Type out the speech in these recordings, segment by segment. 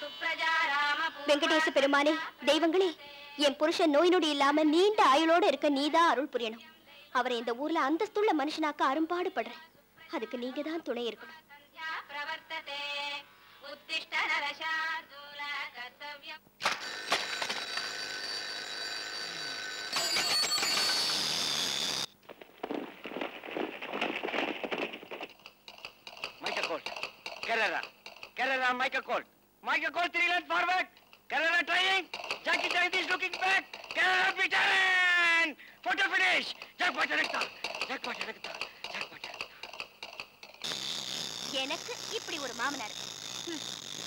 வெங்கடேச பெருமானே தெய்வங்களே என் புருஷன் நோய் நொடி இல்லாம நீண்ட ஆயுளோட இருக்க நீதான் அருள் புரியணும் அவரை இந்த ஊர்ல அந்தஸ்துள்ள மனுஷனாக்க அரும்பாடுபடுறேன் அதுக்கு நீங்க தான் துணை இருக்கணும் प्रवर्तते उत्तिष्ठ नरशार्दूल कर्तव्यम् Michael Colt. Carrera. Carrera, Michael Colt. Michael Colt, three length forward. Carrera trying. Jackie Jagat is looking back. Carrera beaten. Photo finish. Jackpot எடுத்தா. Jackpot எடுத்தா. Jackpot எடுத்தா. எனக்கு இப்படி ஒரு மாமனார் ம்.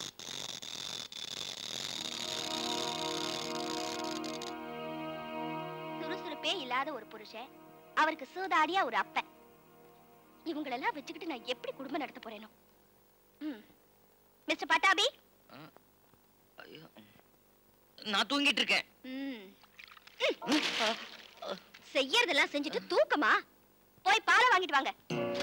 சுறுசுறுப்பே இல்லாத ஒரு புருஷன் அவருக்கு சூதாடியா ஒரு அப்பன் இவங்களெல்லாம் வச்சுக்கிட்டு நான் எப்படி குடும்பம் நடத்த போறேனோ ம். மிஸ்டர் பட்டாபி ஐயோ. நான் தூங்கிட்டு இருக்கேன் ம். ம். செய்யறதெல்லாம் செஞ்சுட்டு தூக்கமா போய் பாலை வாங்கிட்டு வாங்க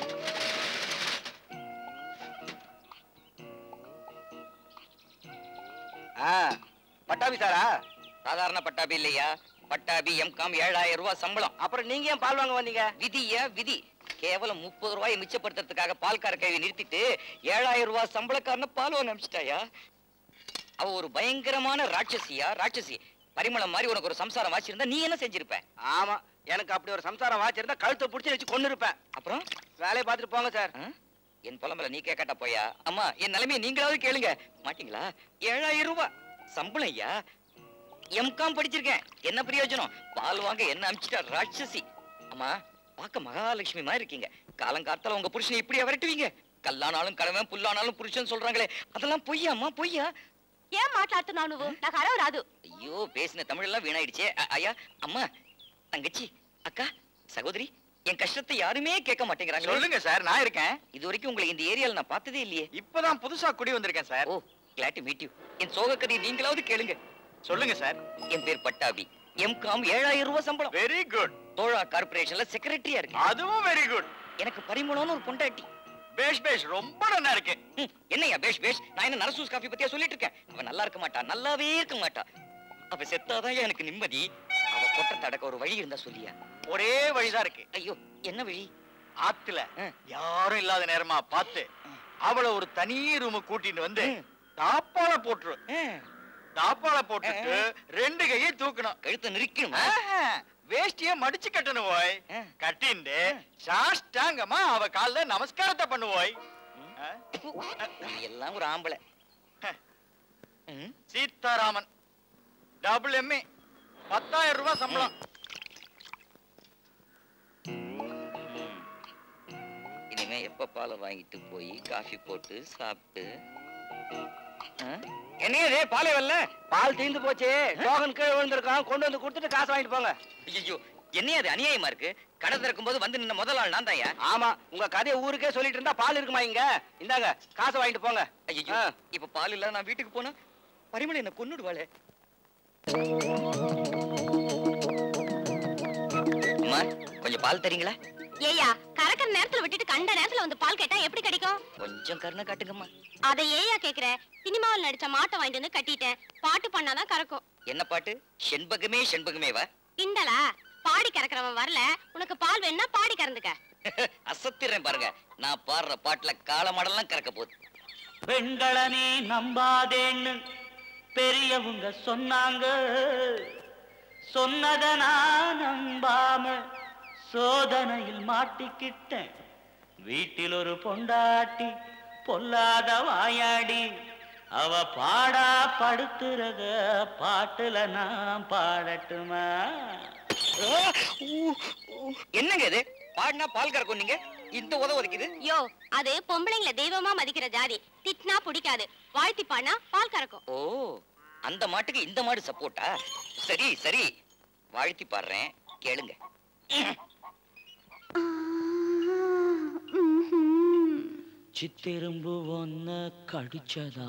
ஆ, பட்டாபி சாரா சாதாரண பட்டாபி இல்லையா பட்டாபி எம்காம் ஏழாயிரம் ரூபாய் சம்பளம் அப்புறம் நீங்க ஏன் பால் வாங்க வந்தீங்க விதியா விதி கேவலம் முப்பது ரூபாயை மிச்சப்படுத்துறதுக்காக பால்கார கையை நிறுத்திட்டு ஏழாயிரம் ரூபாய் சம்பளக்காரன பால் வாங்க அனுப்பிச்சிட்டாயா அவ ஒரு பயங்கரமான ராட்சசியா ராட்சசி பரிமளம் மாதிரி உனக்கு ஒரு சம்சாரம் வாச்சிருந்தா நீ என்ன செஞ்சிருப்ப ஆமா எனக்கு அப்படி ஒரு சம்சாரம் வாச்சிருந்தா கழுத்தை பிடிச்சி வச்சு கொண்டு இருப்பேன் அப்புறம் வேலையை பார்த்துட்டு போங்க சார் ஆ? என் புலம்பல நீ கேட்கட்டா போயா அம்மா என் நிலைமையை நீங்களாவது கேளுங்க மாட்டீங்களா ஏழாயிரம் ரூபாய் சம்பளம் ஐயா எம்காம் படிச்சிருக்கேன் என்ன பிரயோஜனம் பால் வாங்க என்ன அமிச்சிட்டா ராட்சசி அம்மா பார்க்க மகாலட்சுமி மாதிரி இருக்கீங்க காலங்காத்தால உங்க புருஷனை இப்படியா விரட்டுவீங்க கல்லானாலும் கடவன் புல்லானாலும் புருஷன் சொல்றாங்களே அதெல்லாம் பொய்யாம்மா பொய்யா ఏం మాట్లాడుతున్నావు నువ్వు నాకు అరవ రాదు ஐயோ பேசின தமிழ் எல்லாம் வீணாயிடுச்சே அ- ஐயா அம்மா தங்கச்சி அக்கா சகோதரி என் கஷ்டத்தை யாருமே கேட்க மாட்டேங்கிறாங்க சொல்லுங்க சார் நான் இருக்கேன் இது வரைக்கும் உங்களை இந்த ஏரியால நான் பார்த்ததே இல்லையே இப்பதான் புதுசா குடி வந்திருக்கேன் sir oh glad to meet you என் சோக கதையை நீங்களாவது கேளுங்க சொல்லுங்க சார் என் பேர் பட்டாபி எம்காம் ஏழாயிரம் ரூபாய் சம்பளம் வெரி குட் தோழா கார்பரேஷன்ல செக்ரட்டரியா இருக்கு அதுவும் வெரி குட் எனக்கு பரிமளம்னு ஒரு பொண்டாட்டி பேஷ் பேஷ் ரொம்ப நல்லா இருக்கு ம், என்னய்யா பேஷ் பேஷ் நான் என்ன நரசூஸ் காஃபி பத்தியா சொல்லிட்டு இருக்கேன் அவ நல்லா இருக்க மாட்டா நல்லாவே இருக்க மாட்டா அவ செத்தாதான் எனக்கு நிம்மதி அவ கொட்ட தடக்க ஒரு வழி இருந்தா சொல்லியா ஒரே வழிதான் இருக்கு ஐயோ என்ன வழி ஆத்துல ஆ. யாரும் இல்லாத நேரமா பார்த்து அவள ஒரு தனி ரூம் கூட்டிட்டு வந்து ம். தாப்பால போட்டுரு ஆ, தாப்பால போட்டுட்டு ரெண்டு கையை தூக்கணும் கழுத்தை நிறுக்கணுமா ஆஹா, வேஷ்டிய மடிச்சு கட்டணும் ஓய் ஆ. கட்டிண்டு சாஷ்டாங்கமா அவ கால்ல நமஸ்காரத்தை பண்ணுவோய் ஆ? நீ எல்லாம் ஒரு ஆம்பளை ம், சீதாராமன் டபுள் எம்ஏ பத்தாயிரம் ரூபாய் சம்பளம் ம். இனிமே எப்ப பாலை வாங்கிட்டு போய் காஃபி போட்டு சாப்பிட்டு ஆ? என்னையே பாலே வரல பால் தீந்து போச்சு டோகன் கீழே விழுந்திருக்கான் கொண்டு வந்து கொடுத்துட்டு காசு வாங்கிட்டு போங்க ஐயோ என்னையா அது அநியாயமா இருக்கு கடை திறக்கும் போது வந்து நின்ன முதல் ஆள் நான் தான்யா ஆமா உங்க கதையை ஊருக்கே சொல்லிட்டு இருந்தா பால் இருக்குமா இங்க இந்தாங்க காசை வாங்கிட்டு போங்க ஐயோ ஆ. இப்ப பால் இல்ல நான் வீட்டுக்கு போனா பரிமள என்ன கொன்னுடுவாளே அம்மா கொஞ்சம் பால் தரீங்களா ஏயா கறக்கிற நேரத்துல விட்டுட்டு கண்ட நேரத்துல வந்து பால் கேட்டா எப்படி கிடைக்கும் கொஞ்சம் கருணை காட்டுங்கம்மா அதை ஏயா கேக்குற சினிமாவில் நடிச்ச மாட்டை வாங்கிட்டு வந்து கட்டிட்டேன் பாட்டு பண்ணாதான் கறக்கும் என்ன பாட்டு செண்பகமே செண்பகமேவா கிண்டலா பாடி கறக்கிறவன் வரல உனக்கு பால் வேணும்னா பாடி கறந்துக்க அசத்திறேன் பாருங்க நான் பாடுற பாட்டுல காலமாடெல்லாம் கறக்க போகுது பெண்களை நீ நம்பாதேன்னு பெரியவங்க சொன்னாங்க சொன்னத நான் நம்பாம சோதனையில் மாட்டிக்கிட்டேன் வீட்டில் ஒரு பொண்டாட்டி பொல்லாத வாயாடி அவ பாடா படுத்துறத பாட்டுல நான் பாடட்டுமா என்னங்க இது பாடினா பால் கறக்கும் நீங்க இந்த உதவ உதைக்குது யோ அது பொம்பளைங்கள தெய்வமா மதிக்கிற ஜாதி திட்டினா பிடிக்காது வாழ்த்தி பாடினா பால் கறக்கும் ஓ அந்த மாட்டுக்கு இந்த மாடு சப்போர்ட்டா சரி சரி வாழ்த்தி பாடுறேன் கேளுங்க சித்தெரும்பு ஒன்ன கடிச்சதா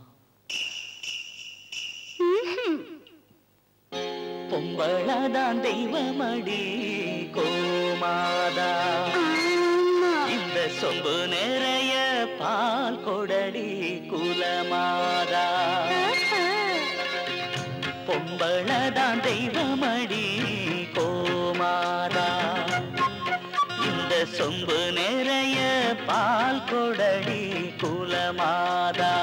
பொம்பளதான் தெய்வமடி கோமாதா இந்த சொம்பு நிறைய பால் கொடடி குலமாதா பொம்பளதான் தெய்வமடி கோமாதா இந்த சொம்பு நிறைய பால் கொடடி குலமாதா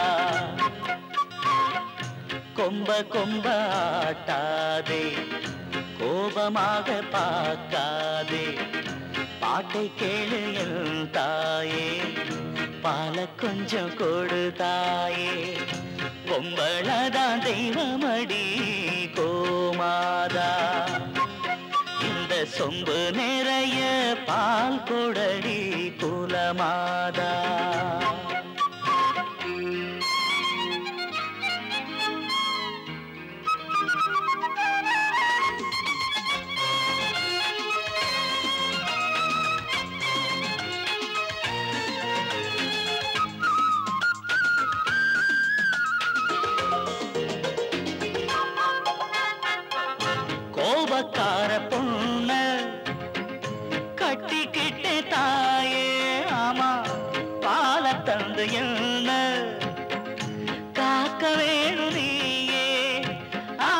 கொம்ப கொம்ப ஆட்டாதே கோபமாக பார்க்காதே பாட்டை கேளு என் தாயே பால கொஞ்சம் கொடு தாயே பொம்பளதான் தெய்வமடி கோமாதா இந்த சொம்பு நிறைய பால் கொடடி குலமாதா கோபக்கார பொண்ண கட்டிக்கிட்டு தாயே ஆமா பால தந்து என்ன காக்க வேணும் நீயே ஆ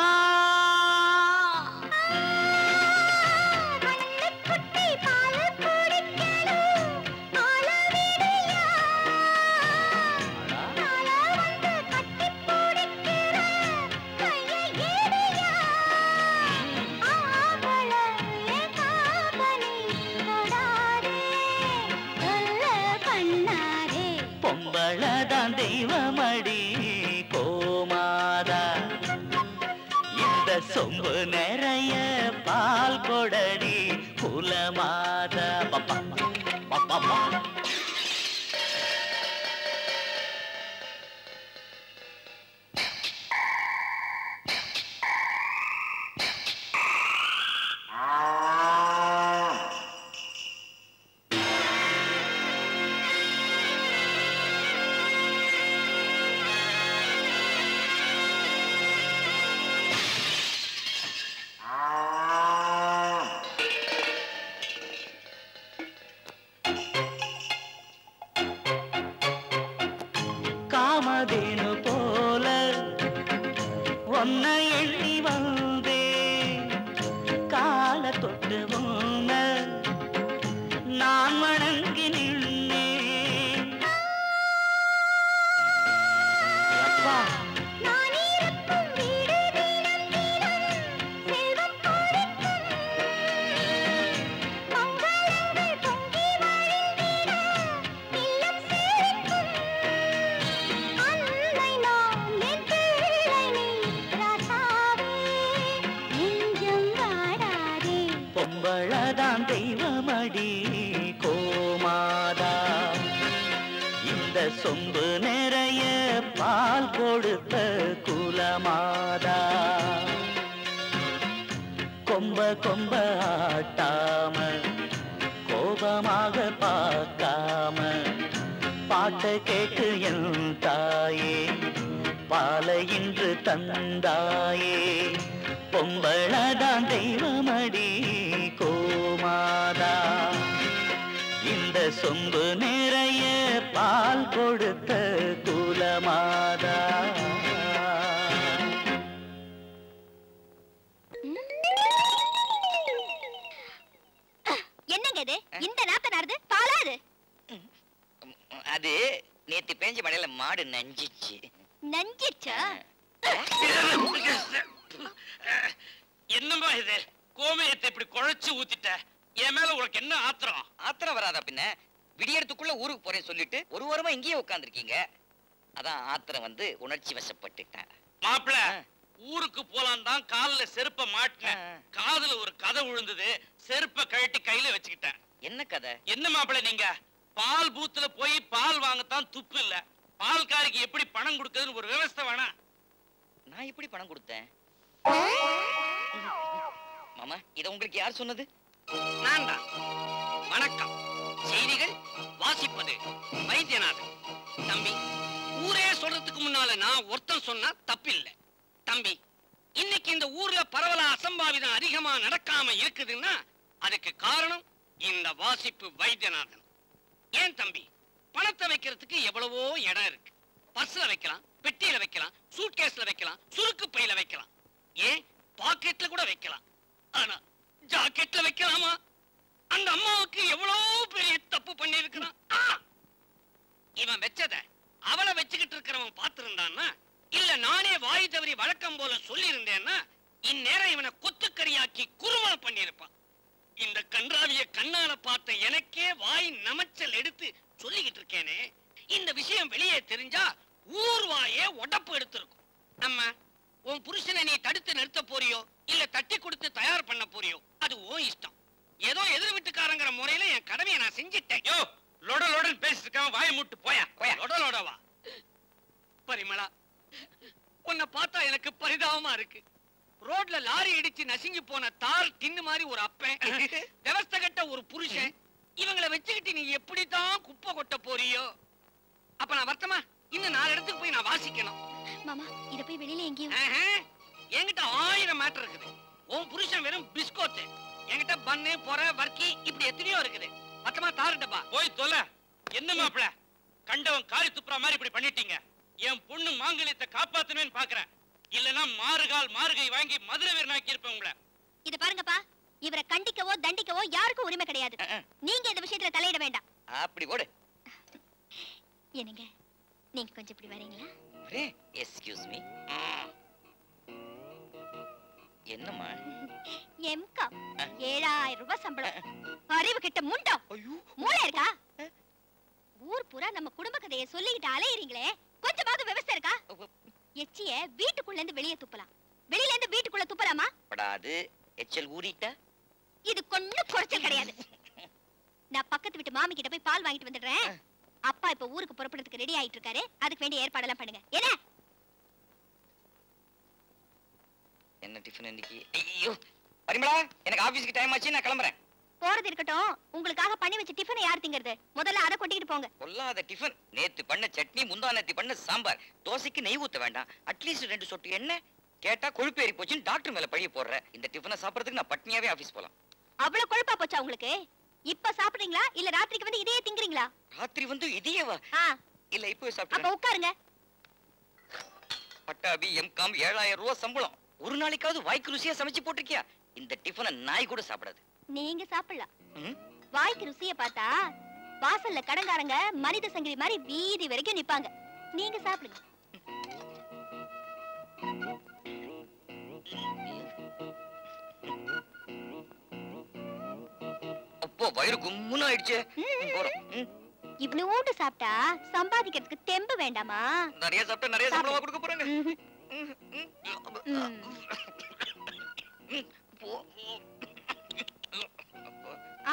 பொம்பளதான் தெய்வமடி கோமாதா இந்த சொம்பு நிறைய பால் கொடடி குலமாதா பப்பா பப்பா காமதேனு போல உன்னை எண்ணி வந்தே கால தொட்டு உன்ன நான் வணங்கி நின்னேன் அப்பா பொம்பளதான் தெய்வமடி கோமாதா இந்த சொம்பு நிறைய பால் கொடுத்த குலமாதா கொம்ப கொம்ப ஆட்டாம கோபமாக பார்க்காம பாட்டை கேட்டு என் தாயே பாலை இன்று தந்தாயே பொம்பளதான் தெய்வமடி கோமாதா இந்த சொம்பு நிறைய பால் கொடுத்த குலமாதா என்னங்க இது இந்த நாத்த நாருது பாலாது அது நேத்து பேஞ்ச மழையில மாடு நஞ்சிச்சு நஞ்சிச்சா என்னம்மா இது கோமயத்தை இப்படி குழைச்சு ஊத்திட்ட என் மேல உனக்கு என்ன ஆத்திரம் ஆத்திரம் வராதா பின்ன விடியறதுக்குள்ள ஊருக்கு போறேன் சொல்லிட்டு ஒரு வாரமா இங்கேயே உட்காந்துருக்கீங்க அதான் ஆத்திரம் வந்து உணர்ச்சி வசப்பட்டுட்டேன் மாப்பிள ஆ. ஊருக்கு போலாம் தான் கால்ல செருப்ப மாட்டினேன் ஆ. காதுல ஒரு கதை விழுந்தது செருப்ப கழட்டி கையில வச்சுக்கிட்டேன் என்ன கதை என்ன மாப்பிள நீங்க பால் பூத்துல போய் பால் வாங்கத்தான் துப்பு இல்ல பால்காரிக்கு எப்படி பணம் கொடுக்கறதுன்னு ஒரு விவஸ்தை வேணாம் நான் எப்படி பணம் கொடுத்தேன் மாமா இத உங்களுக்கு யார் சொன்னது நான் தான் வணக்கம் செய்திகள் வாசிப்பது வைத்தியநாதன் தம்பி ஊரே சொல்றதுக்கு முன்னால நான் ஒருத்தன் சொன்னா தப்பில்லை தம்பி இன்னைக்கு இந்த ஊர்ல பரவலா அசம்பாவிதம் அதிகமா நடக்காம இருக்குதுன்னா அதுக்கு காரணம் இந்த வாசிப்பு வைத்தியநாதன் ஏன் தம்பி பணத்தை வைக்கிறதுக்கு எவ்வளவோ இடம் இருக்கு பர்ஸ்ல வைக்கலாம் பெட்டியில வைக்கலாம் சூட்கேஸ்ல வைக்கலாம் சுருக்கு பையில வைக்கலாம் ஏன் பாக்கெட்ல கூட வைக்கலாம் ஆனா ஜாக்கெட்ல வைக்கலாமா அந்த அம்மாவுக்கு எவ்வளவு பெரிய தப்பு பண்ணி இருக்கிறான் இவன் வச்சத அவளை வச்சுக்கிட்டு இருக்கிறவன் பார்த்திருந்தான்னா இல்ல நானே வாய் தவறி வழக்கம் போல சொல்லி இருந்தேன்னா இந்நேரம் இவனை கொத்துக்கறியாக்கி குறுமணம் பண்ணியிருப்பான் இந்த கன்றாவிய கண்ணால பார்த்த எனக்கே வாய் நமைச்சல் எடுத்து சொல்லிக்கிட்டு இருக்கேனே இந்த விஷயம் வெளியே தெரிஞ்சா ஊர் வாயே உடப்பு எடுத்திருக்கும் அம்மா உன் புருஷனை நீ தடுத்து நிறுத்த போறியோ இல்ல தட்டி கொடுத்து தயார் பண்ண போறியோ அது உன் இஷ்டம் ஏதோ எதிர் வீட்டுக்காரங்கிற முறையில என் கடமையை நான் செஞ்சிட்டேன் யோ லொட லொடன்னு பேசிட்டு இருக்கான் வாயை மூட்டு போயா போயா லொட லொடவா பரிமளா உன்னை பார்த்தா எனக்கு பரிதாபமா இருக்கு ரோட்ல லாரி இடிச்சு நசுங்கி போன தார் தின்னு மாதிரி ஒரு அப்பன் விவஸ்த கட்ட ஒரு புருஷன் இவங்களை வச்சுக்கிட்டு நீ எப்படித்தான் குப்பை கொட்ட போறியோ அப்ப நான் வருத்தமா இன்னும் நாலு இடத்துக்கு போய் நான் வாசிக்கணும் மாமா இத போய் வெளியில எங்கேயும் ஆஹா, என்கிட்ட ஆயிரம் மேட்டர் இருக்குது உன் புருஷன் வெறும் பிஸ்கோத்து என்கிட்ட பன்னு பொற வர்க்கி இப்படி எத்தனையோ இருக்குது மொத்தமா தாரு டப்பா போய் தொலை என்ன மாப்பிள கண்டவன் காரி துப்புற மாதிரி இப்படி பண்ணிட்டீங்க என் பொண்ணு மாங்கல்யத்தை காப்பாத்தணும்னு பாக்குறேன் இல்லனா மாறுகால் மாறுகை வாங்கி மதுரை வீரனாக்கி இருப்பேன் உங்களை இத பாருங்கப்பா இவரை கண்டிக்கவோ தண்டிக்கவோ யாருக்கும் உரிமை கிடையாது நீங்க இந்த விஷயத்துல தலையிட வேண்டாம் அப்படி போடு என்னங்க நீங்க கொஞ்சம் இப்படி வரீங்களா எஸ்கியூஸ் மீ என்னம்மா எம்காம் ஏழாயிரம் ரூபாய் சம்பளம் அறிவு கிட்ட முண்டம் ஐயோ மூளை இருக்கா ஊர் பூரா நம்ம குடும்ப கதையை சொல்லிக்கிட்டு அலையறீங்களே கொஞ்சமாவது விவசாயம் இருக்கா எச்சிய வீட்டுக்குள்ள இருந்து வெளியே துப்பலாம் வெளியில இருந்து வீட்டுக்குள்ள துப்பலாமா படாது எச்சல் ஊறிட்டா இது கொஞ்சம் குறைச்சல் கிடையாது நான் பக்கத்து வீட்டு மாமி கிட்ட போய் பால் வாங்கிட்டு வந்துடுறேன் அப்பா இப்ப ஊருக்கு புறப்படுறதுக்கு ரெடி ஆயிட்டு இருக்காரு அதுக்கு வேண்டிய ஏற்பாடெல்லாம் பண்ணுங்க என்ன என்ன டிஃபன் இன்னைக்கு ஐயோ பரிமளா எனக்கு ஆபீஸ்க்கு டைம் ஆச்சு நான் கிளம்புறேன் போறது இருக்கட்டும் உங்களுக்காக பண்ணி வச்ச டிஃபனை யார் திங்கிறது முதல்ல அதை கொட்டிக்கிட்டு போங்க பொல்லாத டிஃபன் நேத்து பண்ண சட்னி முந்தா நேத்து பண்ண சாம்பார் தோசைக்கு நெய் ஊத்த வேண்டாம் அட்லீஸ்ட் ரெண்டு சொட்டு எண்ணெய் கேட்டா கொழுப்பு ஏறி போச்சுன்னு டாக்டர் மேல பழிய போடுற இந்த டிஃபனை சாப்பிடறதுக்கு நான் பட்னியாவே ஆபீஸ் போலாம் அவ்வளவு கொழுப்பா போச்சா உங்களுக்கு இப்ப சாப்பிடுறீங்களா இல்ல ராத்திரிக்கு வந்து இதையே திங்குறீங்களா ராத்திரி வந்து இதையேவா ஆ இல்ல இப்போ அப்ப சாப்பிட்டு உட்காருங்க பட்டாபி எம்காம் ஏழாயிரம் ரூபாய் சம்பளம் ஒரு நாளைக்காவது வாய்க்கு ருசியா சமைச்சு போட்டிருக்கியா இந்த டிஃபனை நாய் கூட சாப்பிடாது நீங்க சாப்பிடலாம் ம்? வாய்க்கு ருசிய பார்த்தா வாசல்ல கடங்காரங்க மனித சங்கிலி மாதிரி வீதி வரைக்கும் நிப்பாங்க நீங்க சாப்பிடுங்க அப்போ வயிறு கும்முன்னு ஆயிடுச்சு ம். போறோம் ம். இவ்வளவோண்டு சாப்பிட்டா சம்பாதிக்கிறதுக்கு தெம்பு வேண்டாமா நிறைய சாப்பிட்டா நிறைய சம்பளமா கொடுக்க போறாங்க ம்ஹும். ம், ம். ம். ம். போ. ஆ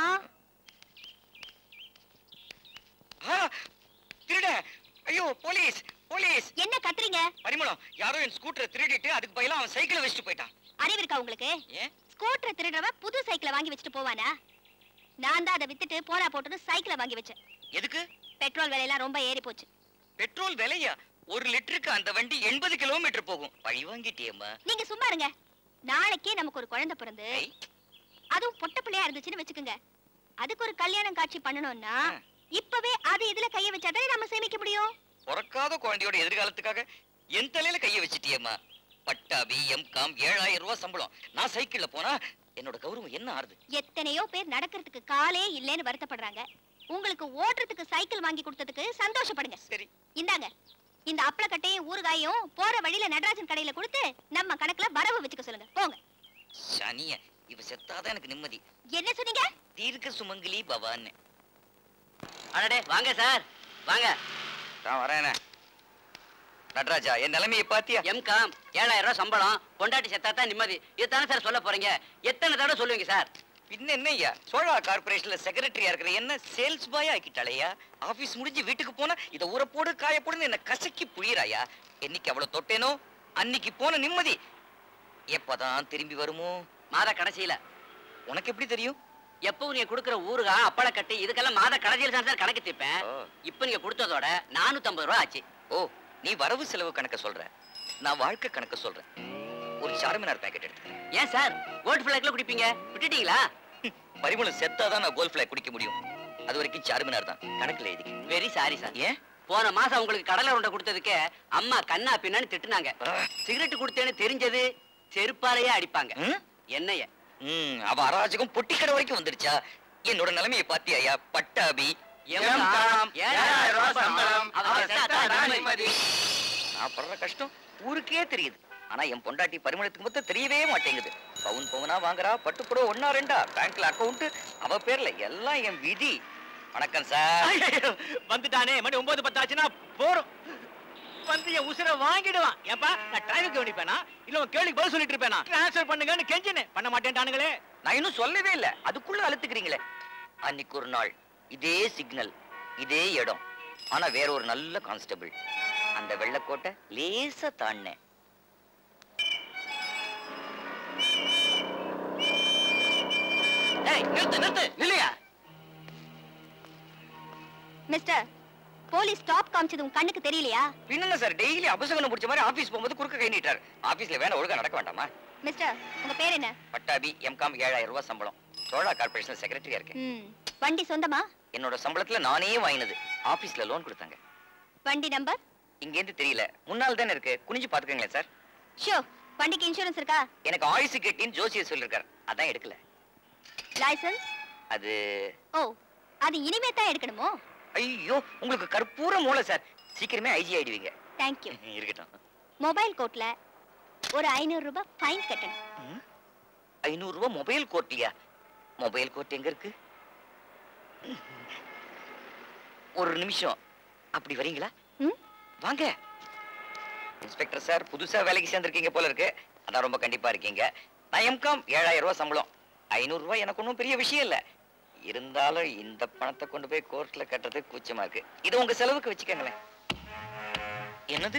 ஆ, திருட ஐயோ போலீஸ் போலீஸ் என்ன கத்துறீங்க பரிமளம் யாரோ என் ஸ்கூட்டரை திருடிட்டு அதுக்கு பதிலா அவன் சைக்கிளை வச்சுட்டு போயிட்டான் அறிவு இருக்கா உங்களுக்கு ஏன் ஸ்கூட்டர் திருடுறவன் புது சைக்கிளை வாங்கி வச்சுட்டு போவானா நான் தான் அதை வித்துட்டு போனா போட்டுன்னு சைக்கிளை வாங்கி வச்சேன் எதுக்கு பெட்ரோல் விலையெல்லாம் ரொம்ப ஏறி போச்சு பெட்ரோல் விலையா ஒரு லிட்டருக்கு அந்த வண்டி எண்பது கிலோமீட்டர் போகும் பழி வாங்கிட்டியம்மா நீங்க சும்மா இருங்க நாளைக்கே நமக்கு ஒரு குழந்தை பிறந்து ஐ, அதுவும் பொட்ட பிள்ளையா இருந்துச்சுன்னு வச்சுக்கோங்க அதுக்கு ஒரு கல்யாணம் காட்சி பண்ணணும்னா ஆ. இப்பவே அது இதுல கைய வச்சாதானே நம்ம சேமிக்க முடியும் பிறக்காத குழந்தையோட எதிர்காலத்துக்காக என் தலையில கைய வச்சிட்டியம்மா பட்டாபி எம்காம் ஏழாயிரம் ரூபாய் சம்பளம் நான் சைக்கிள்ல போனா என்னோட கௌரவம் என்ன ஆறுது எத்தனையோ பேர் நடக்கிறதுக்கு காலே இல்லைன்னு வருத்தப்படுறாங்க உங்களுக்கு ஓட்டுறதுக்கு சைக்கிள் வாங்கி கொடுத்ததுக்கு சந்தோஷப்படுங்க சரி இந்தாங்க இந்த அப்பளக்கட்டையும் ஊறுகாயும் போற வழியில நடராஜன் கடையில கொடுத்து நம்ம கணக்குல வரவு வச்சுக்க சொல்லுங்க போங்க சனிய இவ செத்தாதான் எனக்கு நிம்மதி என்ன சொன்னீங்க தீர்க்க சுமங்கலி பவான்னு அடடே வாங்க சார் வாங்க நான் வரேனே நடராஜா என் நிலைமையை பாத்தியா எம்காம் ஏழாயிரம் ரூபாய் சம்பளம் பொண்டாட்டி செத்தா தான் நிம்மதி இதுதானே சார் சொல்ல போறீங்க எத்தனை தடவை சொல்லுவீங்க சார் பின்ன என்னய்யா சோழா கார்பரேஷன்ல செக்ரட்டரியா இருக்கிற என்ன சேல்ஸ் பாய் ஆக்கிட்டாளையா ஆபீஸ் முடிஞ்சு வீட்டுக்கு போனா இத ஊற போடு காய போடுன்னு என்ன கசக்கி புழியறாயா என்னைக்கு அவ்வளவு தொட்டேனோ அன்னைக்கு போன நிம்மதி எப்பதான் திரும்பி வருமோ மாத கடைசியில உனக்கு எப்படி தெரியும் எப்பவும் நீங்க கொடுக்குற ஊறுகாய் அப்பளக்கட்டு இதுக்கெல்லாம் மாத கடைசியில தான் சார் கணக்கு தீப்பேன் ஓ. இப்போ நீங்க கொடுத்ததோட நானூத்தம்பது ரூபா ஆச்சு ஓ நீ வரவு செலவு கணக்க சொல்ற நான் வாழ்க்கை கணக்க சொல்றேன் ஒரு சார்மினார் பேக்கெட் எடுத்துக்கிறேன் ஏன் சார் கோல்ட் ஃபிளாக்ல குடிப்பீங்க விட்டுட்டீங்களா பரிமளம் செத்தாதான் நான் கோல்ட் ஃபிளாக் குடிக்க முடியும் அது வரைக்கும் சார்மினார் தான் கணக்குல எழுதிக்க வெரி சாரி சார் ஏன் போன மாசம் உங்களுக்கு கடலை உருண்டை கொடுத்ததுக்கு அம்மா கண்ணா பின்னான்னு திட்டுனாங்க ஆ. சிகரெட் கொடுத்தேன்னு தெரிஞ்சது செருப்பாலேயே அடிப்பாங்க ம்? என்னைய ம், அவ அராஜகம் பொட்டிக்கடை வரைக்கும் வந்துருச்சா என்னோட நிலைமையை பாத்தியாயா பட்டாபி எம்காம், ஏழாயிரம் ரூபாய் சம்பளம், அவ அவ செத்தா செத்தா தான் நிம்மதி. நிம்மதி. நான் படுற கஷ்டம் ஊருக்கே தெரியுது ஆனா என் பொண்டாட்டி பரிமளத்துக்கு மொத்தம் தெரியவே மாட்டேங்குது பவுன் பவுனா வாங்குறா பட்டுப்புடவை ஒன்னா ரெண்டா பேங்க்ல அக்கவுண்ட் அவ பேர்ல எல்லாம் என் விதி வணக்கம் சார் வந்துட்டானே மணி ஒன்பது பத்து ஆச்சுன்னா போறோம் வந்து என் உசுரை வாங்கிடுவான் ஏப்பா நான் டிரைவர் கவனிப்பேனா இல்ல உன் கேள்விக்கு பதில் சொல்லிட்டு இருப்பேனா ட்ரான்ஸ்ஃபர் பண்ணுங்கன்னு கெஞ்சினேன் பண்ண மாட்டேன்டானுங்களே நான் இன்னும் சொல்லவே இல்ல அதுக்குள்ள அழுத்துக்கிறீங்களே அன்னைக்கு ஒரு நாள் இதே சிக்னல் இதே இடம் ஆனா வேற ஒரு நல்ல கான்ஸ்டபிள் அந்த வெள்ளக்கோட்டை லேசா தாண்டினேன் ஏய் நிறுத்து நிறுத்து நில்லையா மிஸ்டர் போலீஸ் ஸ்டாப் காமிச்சது உன் கண்ணுக்கு தெரியலையா பின்ன சார் டெய்லி அபசகனம் பிடிச்ச மாதிரி ஆபீஸ் போகும்போது குறுக்க கை நீட்டார் ஆபீஸ்ல வேணா ஒழுங்கா நடக்க வேண்டாமா மிஸ்டர் உங்க பேர் என்ன பட்டாபி எம்காம் ஏழாயிரம் ரூபாய் சம்பளம் சோழா கார்பரேஷன் செக்ரட்டரியா இருக்கேன் ம் வண்டி சொந்தமா என்னோட சம்பளத்துல நானே வாங்கினது ஆபீஸ்ல லோன் கொடுத்தாங்க வண்டி நம்பர் இங்க இருந்து தெரியல முன்னால் தானே இருக்கு குனிஞ்சு பாத்துக்கங்களேன் சார் ஷோ வண்டிக்கு இன்சூரன்ஸ் இருக்கா எனக்கு ஆயுசு கட்டின்னு ஜோசியர் சொல்லிருக்காரு அதான் எடுக்கல லைசென்ஸ் அது ஓ அது இனிமே தான் எடுக்கணுமோ ஐயோ உங்களுக்கு கற்பூர மூளை சார் சீக்கிரமே ஐஜி ஆயிடுவீங்க தேங்க்யூ இருக்கட்டும் மொபைல் கோர்ட்ல ஒரு ஐநூறு ரூபாய் ஃபைன் கட்டணும் ஐநூறு ரூபாய் மொபைல் கோர்ட்டியா மொபைல் கோர்ட் எங்க இருக்கு ஒரு நிமிஷம் அப்படி வரீங்களா ம் வாங்க இன்ஸ்பெக்டர் சார் புதுசா வேலைக்கு சேர்ந்திருக்கீங்க போல இருக்கு அதான் ரொம்ப கண்டிப்பா இருக்கீங்க நான் எம்காம் ஏழாயிரம் ரூபாய் சம்பளம் ஐநூறு ரூபாய் எனக்கு ஒன்றும் பெரிய விஷயம் இல்ல இருந்தாலும் இந்த பணத்தை கொண்டு போய் கோர்ட்ல கட்டுறது கூச்சமா இருக்கு இது உங்க செலவுக்கு வச்சுக்கோங்களேன் என்னது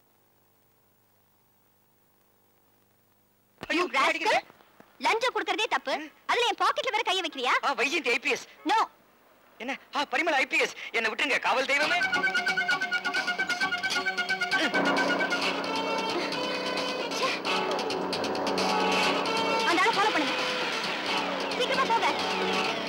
ஐயோ ராஸ்கல் லஞ்சம் கொடுக்கறதே தப்பு அதுல என் பாக்கெட்ல வேற கைய வைக்கிறியா ஆ வைஜெயந்தி ஐபிஎஸ் நோ என்ன ஆ பரிமள ஐபிஎஸ் என்ன விட்டுருங்க காவல் தெய்வமே அந்த ஆளை ஃபாலோ பண்ணுங்க சீக்கிரமா போங்க